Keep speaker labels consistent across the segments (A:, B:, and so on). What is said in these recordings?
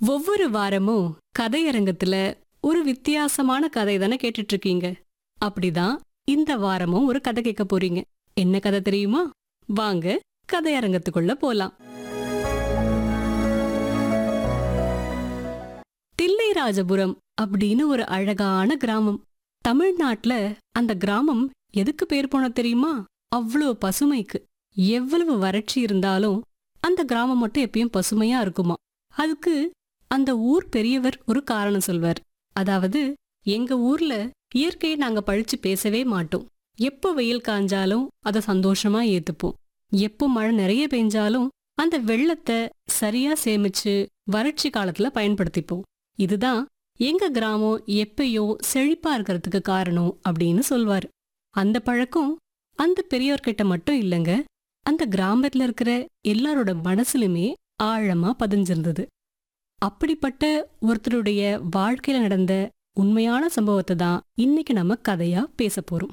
A: ஒவ்வொரு வாரமும் கதையரங்கத்துல ஒரு வித்தியாசமான கதை தானே கேட்டுட்டு இருக்கீங்க அப்படிதான் இந்த வாரமும் ஒரு கதை கேட்க போறீங்க என்ன கதை தெரியுமா வாங்க கதையரங்கத்துக்குள்ள போலாம் தில்லைராஜபுரம் அப்படின்னு ஒரு அழகான கிராமம் தமிழ்நாட்டுல அந்த கிராமம் எதுக்கு பேர் போன தெரியுமா அவ்வளோ பசுமைக்கு எவ்வளவு வறட்சி இருந்தாலும் அந்த கிராமம் மட்டும் எப்பயும் பசுமையா இருக்குமா அதுக்கு அந்த ஊர் பெரியவர் ஒரு காரணம் சொல்வார் அதாவது எங்க ஊர்ல இயற்கையை நாங்க பழிச்சு பேசவே மாட்டோம் எப்போ வெயில் காஞ்சாலும் அதை சந்தோஷமா ஏத்துப்போம் எப்போ மழை நிறைய பெஞ்சாலும் அந்த வெள்ளத்தை சரியா சேமிச்சு வறட்சி காலத்துல பயன்படுத்திப்போம் இதுதான் எங்க கிராமம் எப்பயும் செழிப்பா இருக்கிறதுக்கு காரணம் அப்படின்னு சொல்வாரு அந்த பழக்கம் அந்த பெரியவர்கிட்ட மட்டும் இல்லைங்க அந்த கிராமத்துல இருக்கிற எல்லாரோட மனசுலுமே ஆழமா பதிஞ்சிருந்தது அப்படிப்பட்ட ஒருத்தருடைய வாழ்க்கையில நடந்த உண்மையான சம்பவத்தை தான் இன்னைக்கு நம்ம கதையா பேச போறோம்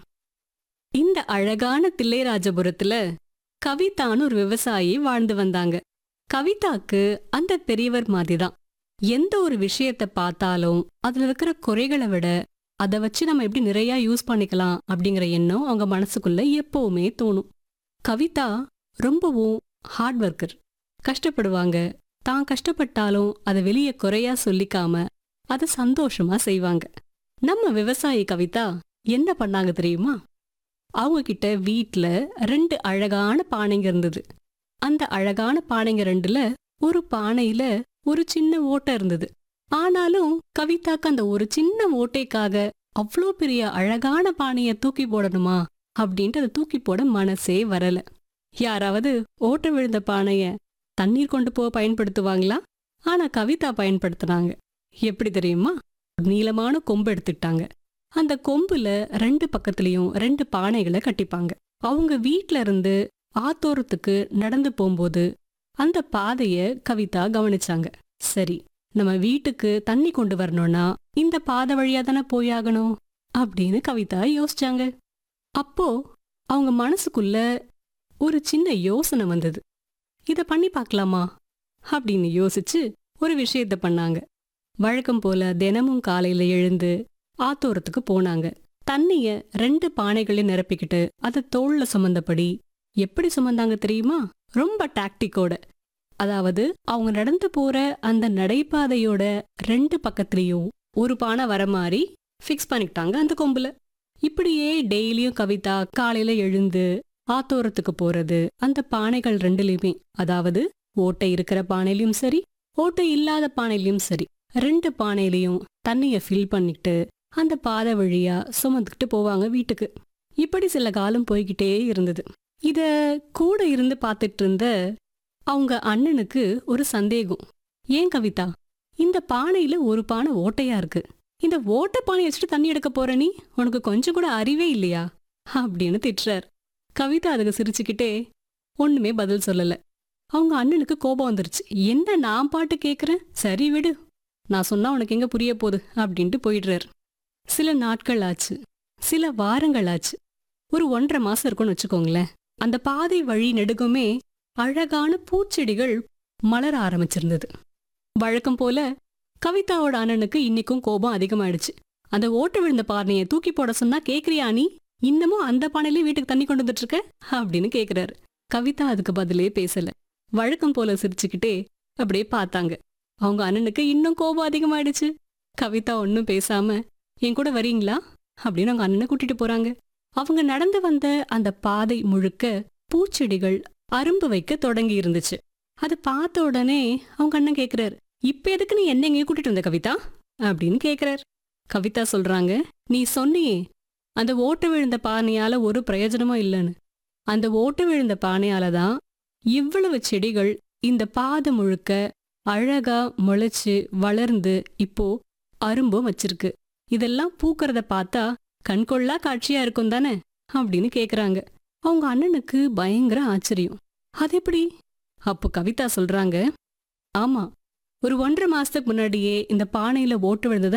A: இந்த அழகான தில்லைராஜபுரத்துல கவிதான்னு ஒரு விவசாயி வாழ்ந்து வந்தாங்க கவிதாக்கு அந்த பெரியவர் மாதிரிதான் எந்த ஒரு விஷயத்தை பார்த்தாலும் அதுல இருக்கிற குறைகளை விட அதை வச்சு நம்ம எப்படி நிறைய யூஸ் பண்ணிக்கலாம் அப்படிங்கிற எண்ணம் அவங்க மனசுக்குள்ள எப்பவுமே தோணும் கவிதா ரொம்பவும் ஹார்ட் ஒர்க்கர் கஷ்டப்படுவாங்க தான் கஷ்டப்பட்டாலும் அதை வெளியே குறையா சொல்லிக்காம அதை சந்தோஷமா செய்வாங்க நம்ம விவசாயி கவிதா என்ன பண்ணாங்க தெரியுமா அவங்க கிட்ட வீட்ல ரெண்டு அழகான பானைங்க இருந்தது அந்த அழகான பானைங்க ரெண்டுல ஒரு பானையில ஒரு சின்ன ஓட்டை இருந்தது ஆனாலும் கவிதாக்கு அந்த ஒரு சின்ன ஓட்டைக்காக அவ்வளோ பெரிய அழகான பானைய தூக்கி போடணுமா அப்படின்ட்டு அதை தூக்கி போட மனசே வரல யாராவது ஓட்ட விழுந்த பானைய தண்ணீர் கொண்டு போக பயன்படுத்துவாங்களா ஆனா கவிதா பயன்படுத்துனாங்க எப்படி தெரியுமா நீளமான கொம்பு எடுத்துக்கிட்டாங்க அந்த கொம்புல ரெண்டு பக்கத்துலயும் ரெண்டு பானைகளை கட்டிப்பாங்க அவங்க வீட்ல இருந்து ஆத்தோரத்துக்கு நடந்து போகும்போது அந்த பாதைய கவிதா கவனிச்சாங்க சரி நம்ம வீட்டுக்கு தண்ணி கொண்டு வரணும்னா இந்த பாதை வழியா தானே போயாகணும் அப்படின்னு கவிதா யோசிச்சாங்க அப்போ அவங்க மனசுக்குள்ள ஒரு சின்ன யோசனை வந்தது இத பண்ணி பார்க்கலாமா அப்படின்னு யோசிச்சு ஒரு விஷயத்த பண்ணாங்க வழக்கம் போல தினமும் காலையில எழுந்து ஆத்தோரத்துக்கு போனாங்க தண்ணிய ரெண்டு பானைகளையும் நிரப்பிக்கிட்டு அதை தோல்ல சுமந்தபடி எப்படி சுமந்தாங்க தெரியுமா ரொம்ப டாக்டிக்கோட அதாவது அவங்க நடந்து போற அந்த நடைபாதையோட ரெண்டு பக்கத்துலயும் ஒரு பானை வர மாதிரி ஃபிக்ஸ் பண்ணிக்கிட்டாங்க அந்த கொம்புல இப்படியே டெய்லியும் கவிதா காலையில எழுந்து ஆத்தோரத்துக்கு போறது அந்த பானைகள் ரெண்டுலயுமே அதாவது ஓட்டை இருக்கிற பானையிலயும் சரி ஓட்டை இல்லாத பானையிலயும் சரி ரெண்டு பானையிலையும் தண்ணிய ஃபில் பண்ணிட்டு அந்த பாதை வழியா சுமந்துக்கிட்டு போவாங்க வீட்டுக்கு இப்படி சில காலம் போய்கிட்டே இருந்தது இத கூட இருந்து பார்த்துட்டு இருந்த அவங்க அண்ணனுக்கு ஒரு சந்தேகம் ஏன் கவிதா இந்த பானையில ஒரு பானை ஓட்டையா இருக்கு இந்த ஓட்டை பானை வச்சுட்டு தண்ணி எடுக்க போற நீ உனக்கு கொஞ்சம் கூட அறிவே இல்லையா அப்படின்னு திட்டுறார் கவிதா அதுக்கு சிரிச்சுக்கிட்டே ஒண்ணுமே பதில் சொல்லல அவங்க அண்ணனுக்கு கோபம் வந்துருச்சு என்ன நான் பாட்டு கேக்குறேன் சரி விடு நான் சொன்னா உனக்கு எங்க புரிய போகுது அப்படின்ட்டு போயிடுறார் சில நாட்கள் ஆச்சு சில வாரங்கள் ஆச்சு ஒரு ஒன்றரை மாசம் இருக்கும்னு வச்சுக்கோங்களேன் அந்த பாதை வழி நெடுகுமே அழகான பூச்செடிகள் மலர ஆரம்பிச்சிருந்தது வழக்கம் போல கவிதாவோட அண்ணனுக்கு இன்னைக்கும் கோபம் அதிகமாயிடுச்சு அந்த ஓட்டு விழுந்த பானையை தூக்கி போட சொன்னா கேக்குறியா நீ இன்னமும் அந்த பானையிலே வீட்டுக்கு தண்ணி கொண்டு வந்துட்டு இருக்க அப்படின்னு கேக்குறாரு கவிதா அதுக்கு பதிலே பேசல வழக்கம் போல சிரிச்சுக்கிட்டே அப்படியே பார்த்தாங்க அவங்க அண்ணனுக்கு இன்னும் கோபம் அதிகமாயிடுச்சு கவிதா ஒன்னும் பேசாம என் கூட வரீங்களா அப்படின்னு அவங்க அண்ணனை கூட்டிட்டு போறாங்க அவங்க நடந்து வந்த அந்த பாதை முழுக்க பூச்செடிகள் அரும்பு வைக்க தொடங்கி இருந்துச்சு அதை பார்த்த உடனே அவங்க அண்ணன் கேக்குறாரு இப்ப எதுக்கு நீ என்ன எங்கேயும் கூட்டிட்டு வந்த கவிதா அப்படின்னு கேக்குறாரு கவிதா சொல்றாங்க நீ சொன்னியே அந்த ஓட்டு விழுந்த பானையால ஒரு பிரயோஜனமும் இல்லைன்னு அந்த ஓட்டு விழுந்த பானையால தான் இவ்வளவு செடிகள் இந்த பாதை முழுக்க அழகா முளைச்சு வளர்ந்து இப்போ அரும்பும் வச்சிருக்கு இதெல்லாம் பூக்கறத பார்த்தா கண்கொள்ளா காட்சியா இருக்கும் தானே அப்படின்னு கேக்குறாங்க அவங்க அண்ணனுக்கு பயங்கர ஆச்சரியம் அது எப்படி அப்போ கவிதா சொல்றாங்க ஆமா ஒரு ஒன்றரை மாசத்துக்கு முன்னாடியே இந்த பானையில ஓட்டு விழுந்ததை